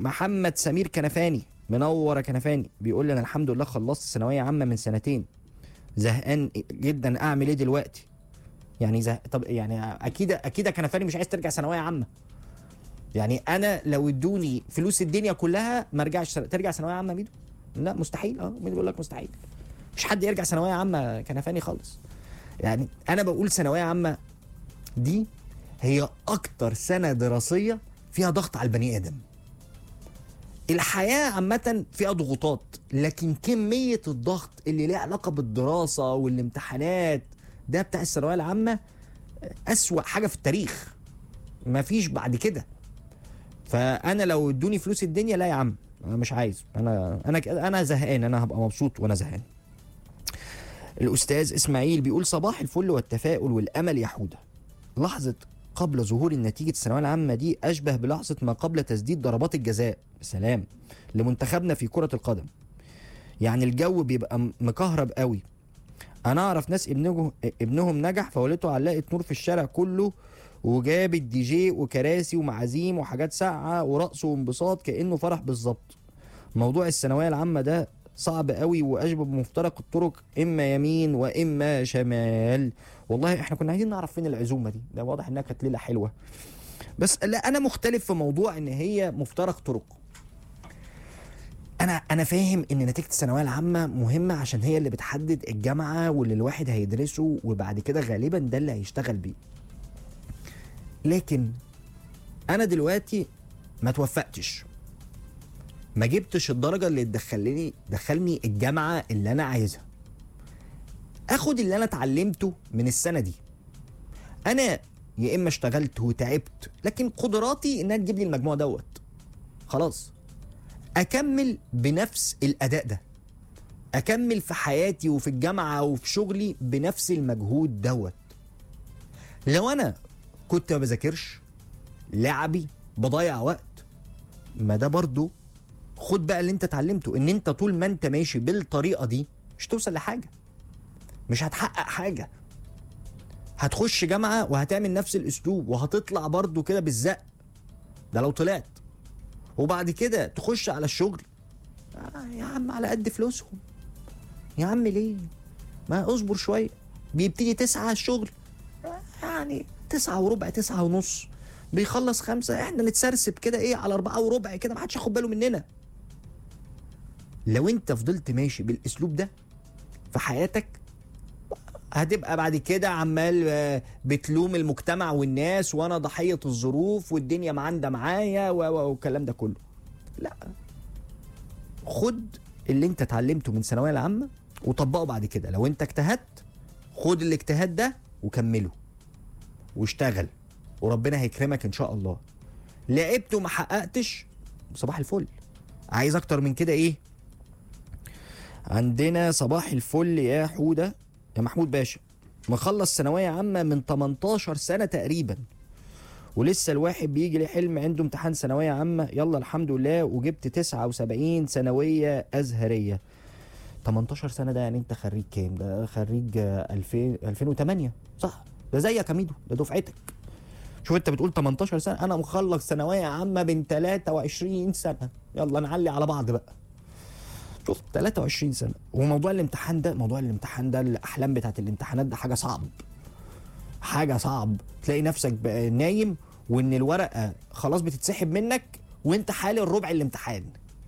محمد سمير كنفاني منور يا كنفاني بيقول لي انا الحمد لله خلصت ثانويه عامه من سنتين زهقان جدا اعمل ايه دلوقتي يعني زه... طب يعني اكيد اكيد يا كنفاني مش عايز ترجع ثانويه عامه يعني انا لو ادوني فلوس الدنيا كلها ما ارجعش ترجع ثانويه عامه ميدو لا مستحيل اه ميدو بيقول لك مستحيل مش حد يرجع ثانويه عامه كنفاني خالص يعني انا بقول ثانويه عامه دي هي اكتر سنه دراسيه فيها ضغط على البني ادم الحياه عامه فيها ضغوطات لكن كميه الضغط اللي ليها علاقه بالدراسه والامتحانات ده بتاع الثانويه العامه اسوا حاجه في التاريخ مفيش بعد كده فانا لو ادوني فلوس الدنيا لا يا عم انا مش عايز انا انا انا زهقان انا هبقى مبسوط وانا زهقان الاستاذ اسماعيل بيقول صباح الفل والتفاؤل والامل يا حوده لحظه قبل ظهور النتيجه الثانويه العامه دي اشبه بلحظه ما قبل تسديد ضربات الجزاء سلام لمنتخبنا في كره القدم يعني الجو بيبقى م- مكهرب قوي انا اعرف ناس ابنه ابنهم نجح فوالدته علقت نور في الشارع كله وجابت دي جي وكراسي ومعازيم وحاجات ساقعه ورقص وانبساط كانه فرح بالظبط موضوع الثانويه العامه ده صعب قوي واشبه بمفترق الطرق اما يمين واما شمال والله احنا كنا عايزين نعرف فين العزومه دي ده واضح انها كانت ليله حلوه بس لا انا مختلف في موضوع ان هي مفترق طرق انا انا فاهم ان نتيجه الثانويه العامه مهمه عشان هي اللي بتحدد الجامعه واللي الواحد هيدرسه وبعد كده غالبا ده اللي هيشتغل بيه لكن انا دلوقتي ما توفقتش ما جبتش الدرجه اللي تدخلني دخلني الجامعه اللي انا عايزها اخد اللي انا اتعلمته من السنه دي انا يا اما اشتغلت وتعبت لكن قدراتي انها تجيب لي المجموع دوت خلاص اكمل بنفس الاداء ده اكمل في حياتي وفي الجامعه وفي شغلي بنفس المجهود دوت لو انا كنت ما بذاكرش لعبي بضيع وقت ما ده برضو خد بقى اللي انت اتعلمته ان انت طول ما انت ماشي بالطريقه دي مش توصل لحاجه مش هتحقق حاجه هتخش جامعه وهتعمل نفس الاسلوب وهتطلع برضو كده بالزق ده لو طلعت وبعد كده تخش على الشغل آه يا عم على قد فلوسهم يا عم ليه ما اصبر شويه بيبتدي تسعة الشغل آه يعني تسعة وربع تسعة ونص بيخلص خمسة احنا نتسرسب كده ايه على أربعة وربع كده ما حدش ياخد باله مننا لو انت فضلت ماشي بالاسلوب ده في حياتك هتبقى بعد كده عمال آه، بتلوم المجتمع والناس وانا ضحيه الظروف والدنيا معانده معايا و- و- والكلام ده كله لا خد اللي انت اتعلمته من الثانويه العامه وطبقه بعد كده لو انت اجتهدت خد الاجتهاد ده وكمله واشتغل وربنا هيكرمك ان شاء الله لعبت وما حققتش صباح الفل عايز اكتر من كده ايه عندنا صباح الفل يا حوده يا محمود باشا مخلص ثانويه عامه من 18 سنه تقريبا ولسه الواحد بيجي ليه حلم عنده امتحان ثانويه عامه يلا الحمد لله وجبت 79 ثانويه ازهريه 18 سنه ده يعني انت خريج كام ده خريج آه، 2000 2008 صح ده زيك يا ميدو ده دفعتك شوف انت بتقول 18 سنه انا مخلص ثانويه عامه من 23 سنه يلا نعلي على بعض بقى شوف 23 سنه وموضوع الامتحان ده موضوع الامتحان ده الاحلام بتاعت الامتحانات ده حاجه صعب حاجه صعب تلاقي نفسك بقى نايم وان الورقه خلاص بتتسحب منك وانت حالي الربع الامتحان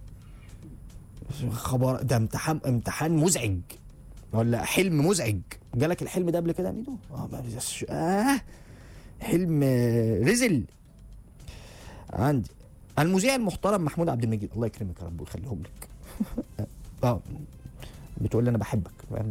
خبر ده امتحان امتحان مزعج ولا حلم مزعج جالك الحلم ده قبل كده يا ميدو اه ما- بس- آه حلم آه، رزل عندي المذيع المحترم محمود عبد المجيد الله يكرمك يا رب ويخليهم لك اه بتقول لي انا بحبك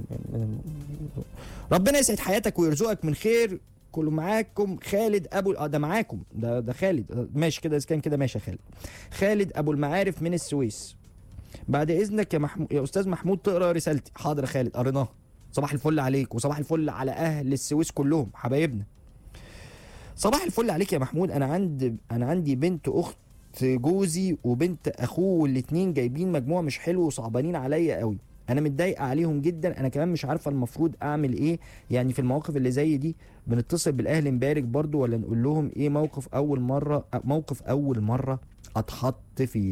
ربنا يسعد حياتك ويرزقك من خير كله معاكم خالد ابو اه ده معاكم ده ده خالد آه، ماشي كده اذا كان كده ماشي يا خالد خالد ابو المعارف من السويس بعد اذنك يا محمود يا استاذ محمود تقرا رسالتي حاضر يا خالد قريناها صباح الفل عليك وصباح الفل على اهل السويس كلهم حبايبنا صباح الفل عليك يا محمود انا عند انا عندي بنت اخت جوزي وبنت اخوه والاتنين جايبين مجموع مش حلو وصعبانين عليا قوي انا متضايقه عليهم جدا انا كمان مش عارفه المفروض اعمل ايه يعني في المواقف اللي زي دي بنتصل بالاهل نبارك برضو ولا نقول لهم ايه موقف اول مره موقف اول مره اتحط فيه